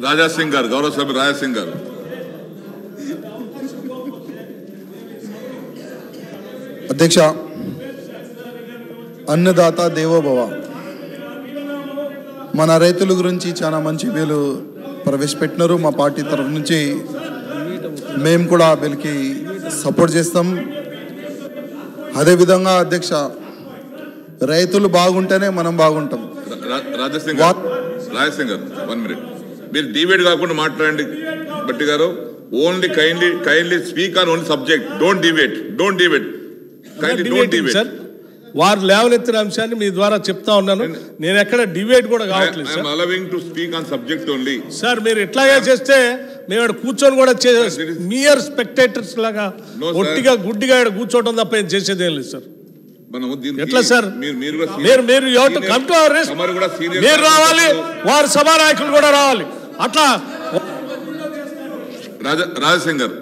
రాజా సింగ్ గారు గౌరవ సభ్యులు రాజా సింగ్ గారు అధ్యక్ష అన్నదాత దేవోభవ మన రైతుల గురించి చాలా మంచి బిల్లు ప్రవేశపెట్టినారు మా పార్టీ తరఫు నుంచి మేము కూడా ఆ బిల్కి సపోర్ట్ చేస్తాం అదేవిధంగా అధ్యక్ష రైతులు బాగుంటేనే మనం బాగుంటాం రా- రాజా సింగ్ గారు రాజా సింగ్ గారు వన్ మినిట్ మీరు డిబేట్ కాకుండా మాట్లాడండి బట్టి గారు only kindly kindly speak on only subject don't debate don't debate kindly don't debating debate sir వారు లేవనెత్తిన అంశాన్ని మీ ద్వారా చెప్తా ఉన్నాను నేను ఎక్కడ డిబేట్ కూడా కావట్లేదు sir allowing to speak on subject only sir మీరు ఎట్లాగే చేస్తే మేము ఇక్కడ కూర్చొని కూడా మియర్ స్పెక్టేటర్స్ లాగా No, sir. ఒట్టిగా గుడ్డిగా ఇక్కడ కూర్చోవడం తప్ప ఏం చేసేది ఏం లేదు సార్ మనం దీనికి- ఎట్లా సార్? మీరు మీరు కూడా మీరు మీరు you have to senior- come to our rest. తమరు కూడా senior మీరు రావాలి వారి సభా నాయకులు కూడా రావాలి అట్లా రాజా రాజా సింగ్ గారు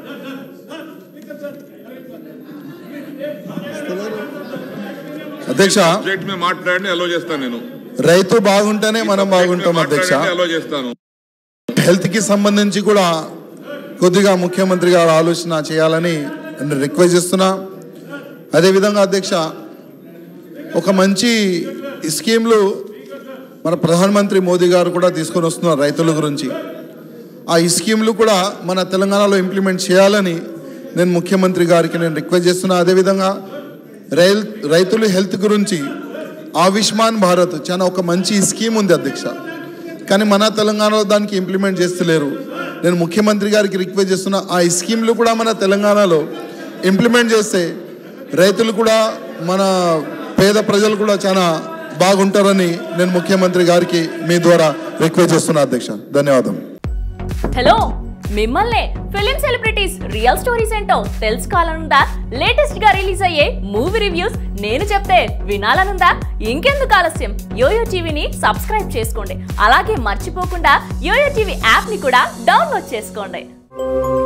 అధ్యక్ష సబ్జెక్ట్ మీద మాట్లాడండి అలో చేస్తాను నేను రైతు బాగుంటేనే మనం బాగుంటాం అధ్యక్ష అలో చేస్తాను హెల్త్కి సంబంధించి కూడా కొద్దిగా ముఖ్యమంత్రి గారు ఆలోచన చేయాలని నేను రిక్వెస్ట్ చేస్తున్నా అదేవిధంగా అధ్యక్ష ఒక మంచి స్కీమ్లు మన ప్రధానమంత్రి మోదీ గారు కూడా తీసుకొని వస్తున్నారు రైతుల గురించి ఆ ఈ స్కీమ్లు కూడా మన తెలంగాణలో ఇంప్లిమెంట్ చేయాలని నేను ముఖ్యమంత్రి గారికి నేను రిక్వెస్ట్ చేస్తున్నా అదేవిధంగా రైల్ రైతుల హెల్త్ గురించి ఆయుష్మాన్ భారత్ చాలా ఒక మంచి స్కీమ్ ఉంది అధ్యక్ష కానీ మన తెలంగాణలో దానికి ఇంప్లిమెంట్ చేస్తలేరు నేను ముఖ్యమంత్రి గారికి రిక్వెస్ట్ చేస్తున్నా ఆ స్కీమ్లు కూడా మన తెలంగాణలో ఇంప్లిమెంట్ చేస్తే రైతులు కూడా మన పేద ప్రజలు కూడా చాలా బాగుంటారని నేను ముఖ్యమంత్రి గారికి మీ ద్వారా రిక్వెస్ట్ చేస్తున్నా అధ్యక్ష ధన్యవాదం హలో మిమ్మల్నే ఫిలిం సెలబ్రిటీస్ రియల్ స్టోరీస్ ఏంటో తెలుసుకోవాలనుందా లేటెస్ట్ గా రిలీజ్ అయ్యే మూవీ రివ్యూస్ నేను చెప్తే వినాలనుందా ఇంకెందుకు ఆలస్యం యోయో టీవీని సబ్స్క్రైబ్ చేసుకోండి అలాగే మర్చిపోకుండా యోయో టీవీ యాప్ ని కూడా డౌన్లోడ్ చేసుకోండి